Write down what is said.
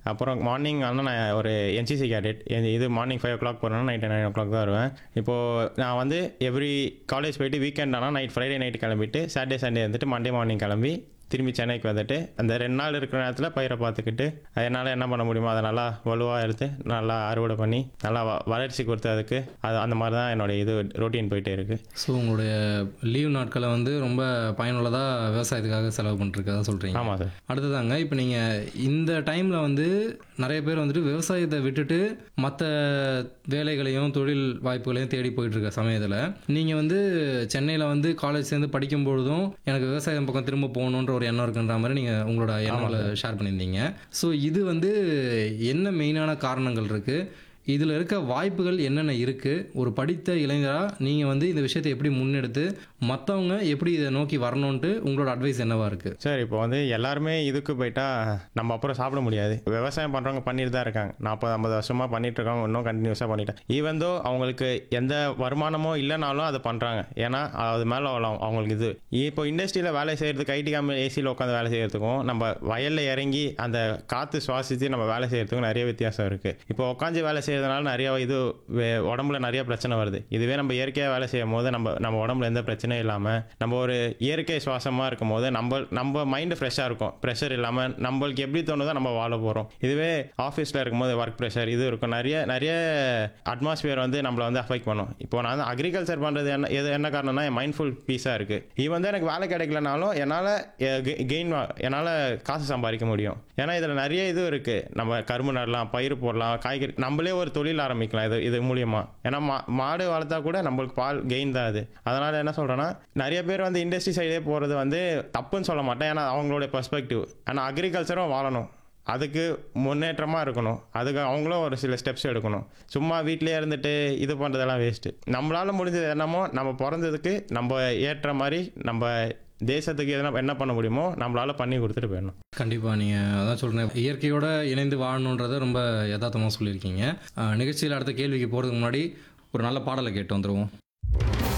அப்புறம் மார்னிங் ஆனால் நான் ஒரு என்சிசி கேடெட் இது மார்னிங் ஃபைவ் ஓ கிளாக் போகிறேன்னா நைட்டு நைன் ஓ கிளாக் தான் வருவேன் இப்போது நான் வந்து எவ்ரி காலேஜ் போயிட்டு வீக்கெண்ட் ஆனால் நைட் ஃப்ரைடே நைட் கிளம்பிட்டு சாட்டர்டே சண்டே வந்துட்டு மண்டே மார்னிங் கிளம்பி திரும்பி சென்னைக்கு வந்துட்டு அந்த ரெண்டு நாள் இருக்கிற நேரத்தில் பயிரை பார்த்துக்கிட்டு என்னால் என்ன பண்ண முடியுமோ அதை நல்லா வலுவாக எடுத்து நல்லா அறுவடை பண்ணி நல்லா வ- வளர்ச்சி கொடுத்து அதுக்கு அது அந்த மாதிரி தான் என்னுடைய இது ரொட்டீன் போயிட்டே இருக்குது ஸோ உங்களுடைய லீவ் நாட்களை வந்து ரொம்ப பயனுள்ளதாக விவசாயத்துக்காக செலவு பண்ணிருக்கதா சொல்கிறீங்க ஆமாம் சார் அடுத்ததாங்க இப்போ நீங்கள் இந்த டைமில் வந்து நிறைய பேர் வந்துட்டு விவசாயத்தை விட்டுட்டு மற்ற வேலைகளையும் தொழில் வாய்ப்புகளையும் தேடி போயிட்டு இருக்க சமயத்தில் நீங்கள் வந்து சென்னையில் வந்து காலேஜ் சேர்ந்து படிக்கும் பொழுதும் எனக்கு விவசாயம் பக்கம் திரும்ப போகணுன்ற ஒரு எண்ணம் இருக்குன்ற மாதிரி நீங்கள் உங்களோட எண்ணங்களை ஷேர் பண்ணியிருந்தீங்க ஸோ இது வந்து என்ன மெயினான காரணங்கள் இருக்குது இதில் இருக்க வாய்ப்புகள் என்னென்ன இருக்குது ஒரு படித்த இளைஞராக நீங்கள் வந்து இந்த விஷயத்தை எப்படி முன்னெடுத்து மற்றவங்க எப்படி இதை நோக்கி வரணுன்ட்டு உங்களோட அட்வைஸ் என்னவா இருக்குது சார் இப்போ வந்து எல்லாருமே இதுக்கு போயிட்டா நம்ம அப்புறம் சாப்பிட முடியாது விவசாயம் பண்ணுறவங்க பண்ணிட்டு தான் இருக்காங்க நாற்பது ஐம்பது வருஷமாக பண்ணிட்டு இருக்காங்க இன்னும் கண்டினியூஸாக பண்ணிட்டேன் ஈவன் தோ அவங்களுக்கு எந்த வருமானமோ இல்லைனாலும் அதை பண்ணுறாங்க ஏன்னா அது மேலே அவங்களுக்கு இது இப்போ இண்டஸ்ட்ரியில் வேலை செய்கிறதுக்கு ஐடி கம்பெனி ஏசியில் உட்காந்து வேலை செய்கிறதுக்கும் நம்ம வயலில் இறங்கி அந்த காற்று சுவாசித்து நம்ம வேலை செய்கிறதுக்கும் நிறைய வித்தியாசம் இருக்குது இப்போ உட்காந்து வேலை செய்கிறதுனால நிறைய இது வே- உடம்புல நிறைய பிரச்சனை வருது இதுவே நம்ம இயற்கையாக வேலை செய்யும் போது நம்ம நம்ம உடம்புல எந்த பிரச்சனையும் இல்லாமல் நம்ம ஒரு இயற்கை சுவாசமாக இருக்கும் போது நம்ம நம்ம மைண்டு ஃப்ரெஷ்ஷாக இருக்கும் ப்ரெஷர் இல்லாமல் நம்மளுக்கு எப்படி தோணுதோ நம்ம வாழ போகிறோம் இதுவே ஆஃபீஸில் இருக்கும்போது ஒர்க் ப்ரெஷர் இது இருக்கும் நிறைய நிறைய அட்மாஸ்பியர் வந்து நம்மளை வந்து அஃபெக்ட் பண்ணும் இப்போ நான் வந்து அக்ரிகல்ச்சர் பண்ணுறது என்ன எது என்ன காரணம்னா என் மைண்ட்ஃபுல் பீஸாக இருக்குது இது வந்து எனக்கு வேலை கிடைக்கலனாலும் என்னால் கெயின் என்னால் காசு சம்பாதிக்க முடியும் ஏன்னா இதில் நிறைய இது இருக்குது நம்ம கரும்பு நடலாம் பயிர் போடலாம் காய்கறி நம்மளே ஒரு தொழில் ஆரம்பிக்கலாம் இது இது மூலியமா ஏன்னா மா மாடு வளர்த்தா கூட நம்மளுக்கு பால் கெயின் தான் அது அதனால் என்ன சொல்கிறேன்னா நிறைய பேர் வந்து இண்டஸ்ட்ரி சைடே போகிறது வந்து தப்புன்னு சொல்ல மாட்டேன் ஏன்னா அவங்களோட பெர்ஸ்பெக்டிவ் ஆனால் அக்ரிகல்ச்சரும் வாழணும் அதுக்கு முன்னேற்றமாக இருக்கணும் அதுக்கு அவங்களும் ஒரு சில ஸ்டெப்ஸ் எடுக்கணும் சும்மா வீட்டிலேயே இருந்துட்டு இது பண்ணுறதெல்லாம் வேஸ்ட்டு நம்மளால் முடிஞ்சது என்னமோ நம்ம பிறந்ததுக்கு நம்ம ஏற்ற மாதிரி நம்ம தேசத்துக்கு எதனா என்ன பண்ண முடியுமோ நம்மளால் பண்ணி கொடுத்துட்டு போயிடணும் கண்டிப்பாக நீங்கள் அதான் சொல்கிறேன் இயற்கையோட இணைந்து வாழணுன்றதை ரொம்ப யதார்த்தமாக சொல்லியிருக்கீங்க அஹ், நிகழ்ச்சியில் அடுத்த கேள்விக்கு போகிறதுக்கு முன்னாடி ஒரு நல்ல பாடலை கேட்டு வந்துடுவோம்